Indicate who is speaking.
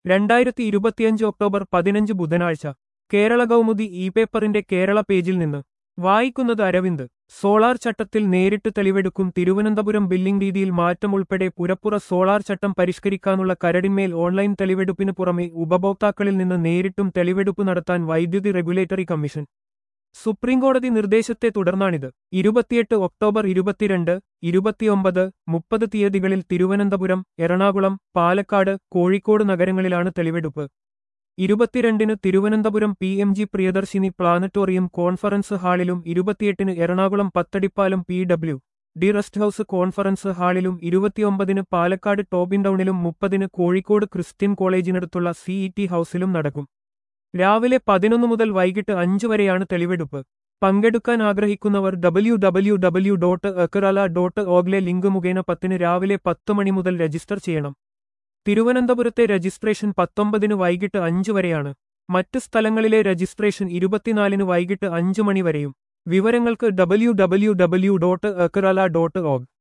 Speaker 1: രണ്ടായിരത്തി ഇരുപത്തിയഞ്ച് ഒക്ടോബർ പതിനഞ്ച് ബുധനാഴ്ച കേരള കൗമുദി ഇ പേപ്പറിന്റെ കേരള പേജിൽ നിന്ന് വായിക്കുന്നത് അരവിന്ദ് സോളാർ ചട്ടത്തിൽ നേരിട്ട് തെളിവെടുക്കും തിരുവനന്തപുരം ബില്ലിംഗ് രീതിയിൽ മാറ്റം ഉൾപ്പെടെ പുരപ്പുറ സോളാർ ചട്ടം പരിഷ്കരിക്കാനുള്ള കരടിന്മേൽ ഓൺലൈൻ തെളിവെടുപ്പിന് പുറമെ ഉപഭോക്താക്കളിൽ നിന്ന് നേരിട്ടും തെളിവെടുപ്പ് നടത്താൻ വൈദ്യുതി റെഗുലേറ്ററി കമ്മീഷൻ സുപ്രീംകോടതി നിർദ്ദേശത്തെ തുടർന്നാണിത് ഇരുപത്തിയെട്ട് ഒക്ടോബർ ഇരുപത്തിരണ്ട് ഇരുപത്തിയൊമ്പത് മുപ്പത് തീയതികളിൽ തിരുവനന്തപുരം എറണാകുളം പാലക്കാട് കോഴിക്കോട് നഗരങ്ങളിലാണ് തെളിവെടുപ്പ് ഇരുപത്തിരണ്ടിന് Thiruvananthapuram P M G Priyadarshini planetarium conference ഹാളിലും ഇരുപത്തിയെട്ടിന് Ernakulam Pathadipalam P W D rest house conference ഹാളിലും ഇരുപത്തിയൊമ്പതിന് പാലക്കാട് ടോബിൻ ടൗണിലും മുപ്പതിന് കോഴിക്കോട് ക്രിസ്ത്യൻ കോളേജിനടുത്തുള്ള സിഇടി ഹൌസിലും നടക്കും രാവിലെ പതിനൊന്ന് മുതൽ വൈകിട്ട് അഞ്ച് വരെയാണ് തെളിവെടുപ്പ് പങ്കെടുക്കാൻ ആഗ്രഹിക്കുന്നവർ ഡബ്ല്യു ഡബ്ല്യു ഡബ്ല്യു ഡോട്ട് എക്കറാല ഡോട്ട് ഓഗ്ലെ ലിങ്ക് മുഖേന പത്തിന് രാവിലെ പത്ത് മണി മുതൽ രജിസ്റ്റർ ചെയ്യണം തിരുവനന്തപുരത്തെ രജിസ്ട്രേഷൻ പത്തൊമ്പതിന് വൈകിട്ട് അഞ്ച് വരെയാണ് മറ്റ് സ്ഥലങ്ങളിലെ രജിസ്ട്രേഷൻ ഇരുപത്തിനാലിന് വൈകിട്ട് അഞ്ച് മണി വരെയും വിവരങ്ങൾക്ക് ഡബ്ല്യു ഡബ്ല്യു ഡബ്ല്യു ഡോട്ട് എക്കറാല ഡോട്ട് ഓഗ്